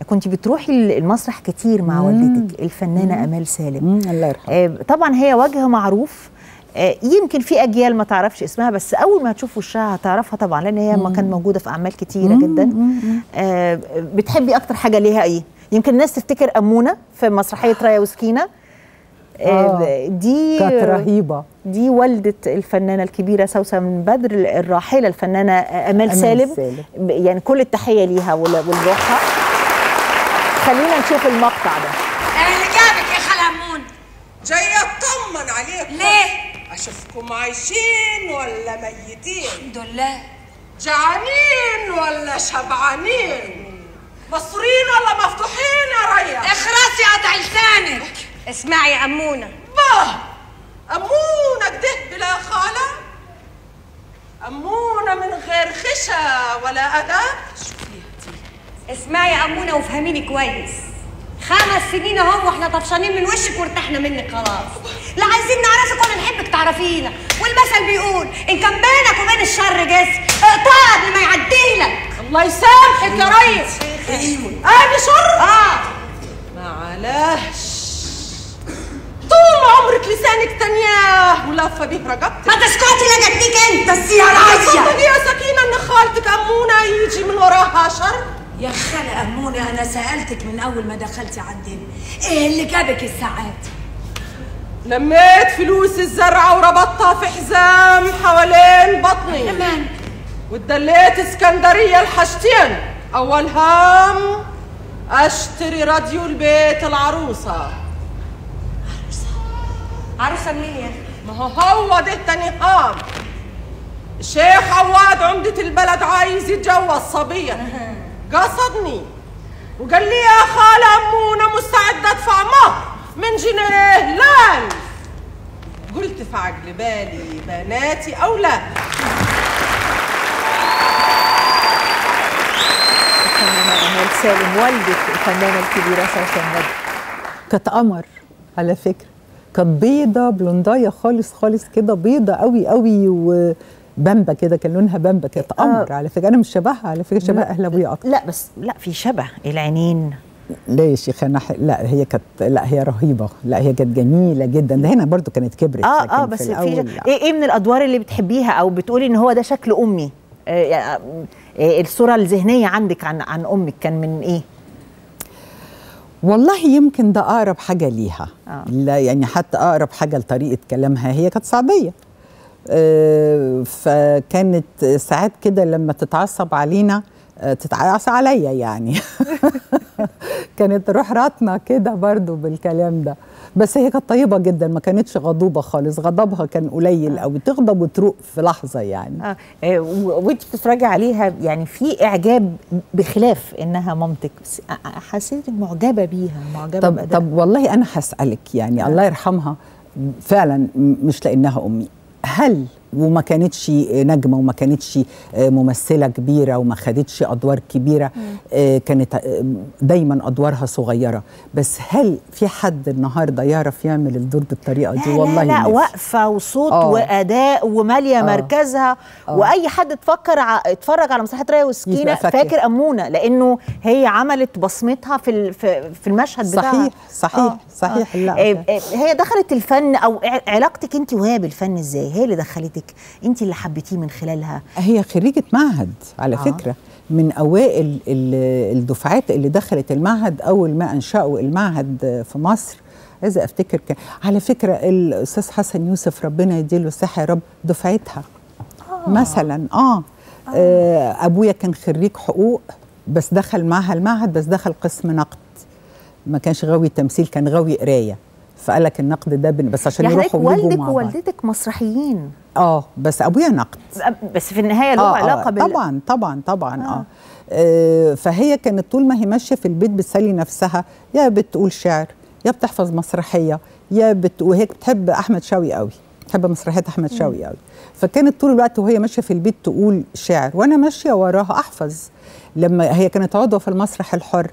كنت بتروحي المسرح كتير مع والدتك الفنانه امال سالم مم، الله يرحمه آه، طبعا هي وجه معروف آه، يمكن في اجيال ما تعرفش اسمها بس اول ما هتشوف وشها هتعرفها طبعا لان هي ما كانت موجوده في اعمال كتيره جدا آه، بتحبي اكتر حاجه ليها ايه يمكن الناس تفتكر امونه في مسرحيه رايا وسكينه آه، آه، دي كانت رهيبه دي والدة الفنانة الكبيرة سوسن بدر الراحلة الفنانة أمال أمال سالم سالم. ب- يعني كل التحية ليها وال- ولروحها خلينا نشوف المقطع ده اللي جابك يا خالة أمون جاي اطمن عليكم ليه؟ اشوفكم عايشين ولا ميتين الحمد لله جعانين ولا شبعانين مصرين ولا مفتوحين يا ريا اخرسي قطع لسانك اسمعي يا أمونة باه أمونة كده بلا خالة أمونة من غير خشة ولا أدب اسمعي يا أمونة وافهميني كويس خمس سنين اهو واحنا طفشانين من وشك وارتحنا منك خلاص لا عايزين نعرفك ولا نحبك تعرفينا والمثل بيقول ان كان بينك وبين الشر جسر اقطعه قبل ما يعديلك الله يسامحك يا ريس أيوة أنا شر اه معلش طول عمرك لسانك تنياه ولافة به رقبتك ما تسكتي لا جاتنيك انت بس يا تصدقي راجل يا سكينة إن خالتك أمونة يجي من وراها شر يا خالة أمونة أنا سألتك من أول ما دخلتي عندنا إيه اللي جابك الساعات؟ لميت فلوس الزرعة وربطتها في حزام حوالين بطني كمان ودليت اسكندرية الحاجتين أول هام أشتري راديو البيت العروسة عروسة منين؟ ما هو هو ده تاني هام الشيخ عواد عمدة البلد عايز يتجوز صبية قصدني وقال لي يا خالة أمونة مستعدة أدفع مهر من جنيه لال قلت في عقل بالي بناتي أو لا الفنانة أمال سالم والدة الفنانة الكبيرة سوسن بدر كانت قمر على فكره كانت بيضه بلوندايه خالص خالص كده بيضه قوي قوي وبامبا كده كان لونها بامبا كانت قمر على فكره انا مش شبهها على فكره شبه اهل ابويا اكتر لا بس لا في شبه العينين لا يا شيخ انا ح- لا هي كانت لا هي رهيبه لا هي كانت جميله جدا ده هنا برضو كانت كبرت اه لكن اه بس في, الأول في لا. ايه ايه من الادوار اللي بتحبيها او بتقولي ان هو ده شكل امي آه يعني، آه الصوره الذهنيه عندك عن عن امك كان من ايه والله يمكن ده اقرب حاجه ليها آه. لا يعني حتى اقرب حاجه لطريقه كلامها هي كانت صعيديه آه، فكانت ساعات كده لما تتعصب علينا آه، تتعصب عليا يعني كانت تروح راتنا كده برضو بالكلام ده بس هي كانت طيبه جدا ما كانتش غضوبه خالص غضبها كان قليل قوي تغضب وتروق في لحظه يعني اه آه، و- وانت بتتفرجي عليها يعني في اعجاب بخلاف انها مامتك بس آه، آه، حسيت إنك معجبه بيها معجبه طب بأدائها. طب والله انا هسالك يعني الله يرحمها فعلا م- مش لانها امي هل وما كانتش نجمه وما كانتش ممثله كبيره وما خدتش ادوار كبيره آه، كانت آه، دايما ادوارها صغيره بس هل في حد النهارده يعرف يعمل الدور بالطريقه دي لا والله لا, لا نفسي. واقفه وصوت آه. واداء وماليه آه. مركزها آه. واي حد اتفكر ع... اتفرج على مسرحيه رايه وسكينه يبقى فاكر. فاكر امونه لانه هي عملت بصمتها في ال... في, في المشهد بتاعها صحيح صحيح صحيح لا آه، آه، هي دخلت الفن او ع- علاقتك انت وهي بالفن ازاي هي اللي دخلتك انت اللي حبيتيه من خلالها هي خريجة معهد على آه. آه. فكرة من أوائل ال- الدفعات اللي دخلت المعهد أول ما أنشأوا المعهد في مصر عايزة أفتكر كان على فكرة الأستاذ حسن يوسف ربنا يديله الصحة يا رب دفعتها آه. مثلا آه. آه أبويا كان خريج حقوق بس دخل معها المعهد بس دخل قسم نقد ما كانش غاوي تمثيل كان غاوي قراية فقال لك النقد ده بن- بس عشان يعني يروحوا ويجوا والدك مع بعض ووالدتك مسرحيين اه بس ابويا نقد بس في النهايه له آه علاقه آه بال طبعا طبعا طبعا آه. آه فهي كانت طول ما هي ماشيه في البيت بتسلي نفسها يا بتقول شعر يا بتحفظ مسرحيه يا بت... وهي بتحب احمد شوقي قوي بتحب مسرحيات احمد شوقي قوي فكانت طول الوقت وهي ماشيه في البيت تقول شعر وانا ماشيه وراها احفظ لما هي كانت عضوه في المسرح الحر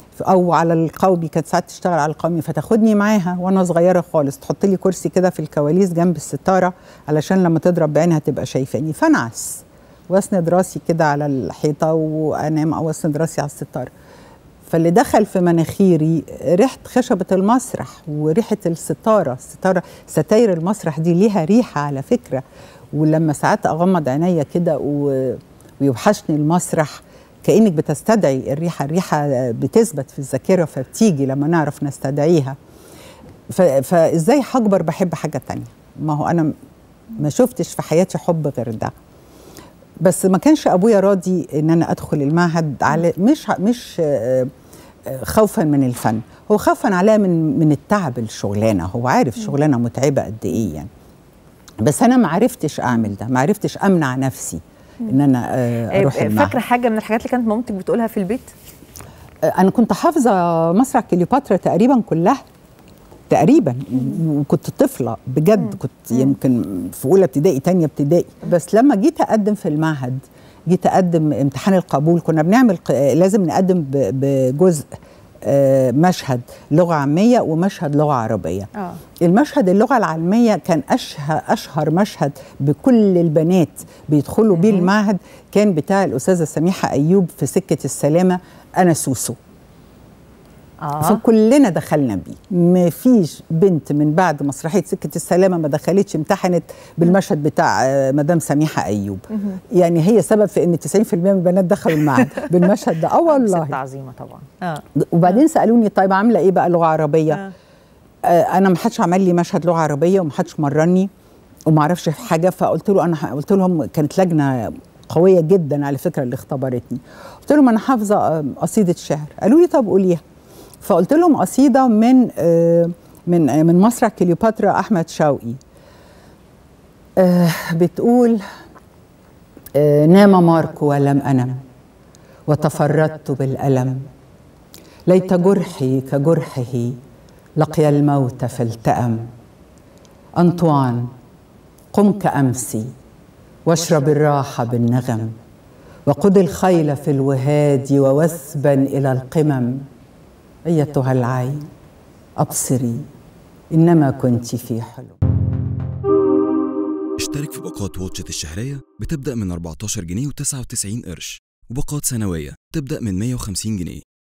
او على القومي كانت ساعات تشتغل على القومي فتاخدني معاها وانا صغيره خالص تحط لي كرسي كده في الكواليس جنب الستاره علشان لما تضرب بعينها تبقى شايفاني فانعس واسند راسي كده على الحيطه وانام او اسند راسي على الستاره فاللي دخل في مناخيري ريحه خشبه المسرح وريحه الستاره الستاره ستاير المسرح دي ليها ريحه على فكره ولما ساعات اغمض عينيا كده و- ويوحشني المسرح كانك بتستدعي الريحه الريحه بتثبت في الذاكره فبتيجي لما نعرف نستدعيها ف- فازاي هكبر بحب حاجه تانية ما هو انا ما شفتش في حياتي حب غير ده بس ما كانش ابويا راضي ان انا ادخل المعهد على مش ع- مش آه، آه، خوفا من الفن هو خوفا عليا من من التعب الشغلانه هو عارف شغلانه متعبه قد ايه يعني بس انا ما عرفتش اعمل ده ما عرفتش امنع نفسي ان انا آه، اروح آه، المعهد فاكره حاجه من الحاجات اللي كانت مامتك بتقولها في البيت انا كنت حافظه مسرح كليوباترا تقريبا كلها تقريبا وكنت طفله بجد كنت يمكن في اولى ابتدائي تانية ابتدائي بس لما جيت اقدم في المعهد جيت اقدم امتحان القبول كنا بنعمل ق- لازم نقدم ب- بجزء آه، مشهد لغه عاميه ومشهد لغه عربيه اه المشهد اللغه العالميه كان اشهر اشهر مشهد بكل البنات بيدخلوا بيه المعهد كان بتاع الاستاذه سميحه ايوب في سكه السلامه انا سوسو اه فكلنا دخلنا بيه ما فيش بنت من بعد مسرحيه سكه السلامه ما دخلتش امتحنت بالمشهد بتاع آه، مدام سميحه ايوب يعني هي سبب في ان 90% من البنات دخلوا المعهد بالمشهد ده اه ست والله عظيمه طبعا اه وبعدين سالوني طيب عامله ايه بقى لغه عربيه آه. آه، انا ما حدش عمل لي مشهد لغه عربيه وما حدش مرني وما اعرفش في حاجه فقلت له انا ح- قلت لهم كانت لجنه قويه جدا على فكره اللي اختبرتني قلت لهم انا حافظه آه، قصيده شعر قالوا لي طب قوليها فقلت لهم قصيده من آه، من آه، من مسرح كليوباترا احمد شوقي آه، بتقول آه، نام ماركو ولم انم وتفردت بالالم ليت جرحي كجرحه لقي الموت فالتأم أنطوان قم كأمسي واشرب الراحة بالنغم وقد الخيل في الوهاد ووثبا إلى القمم أيتها العين أبصري إنما كنت في حلم اشترك في باقات واتشت الشهرية بتبدأ من 14 جنيه و99 قرش وباقات سنوية تبدأ من 150 جنيه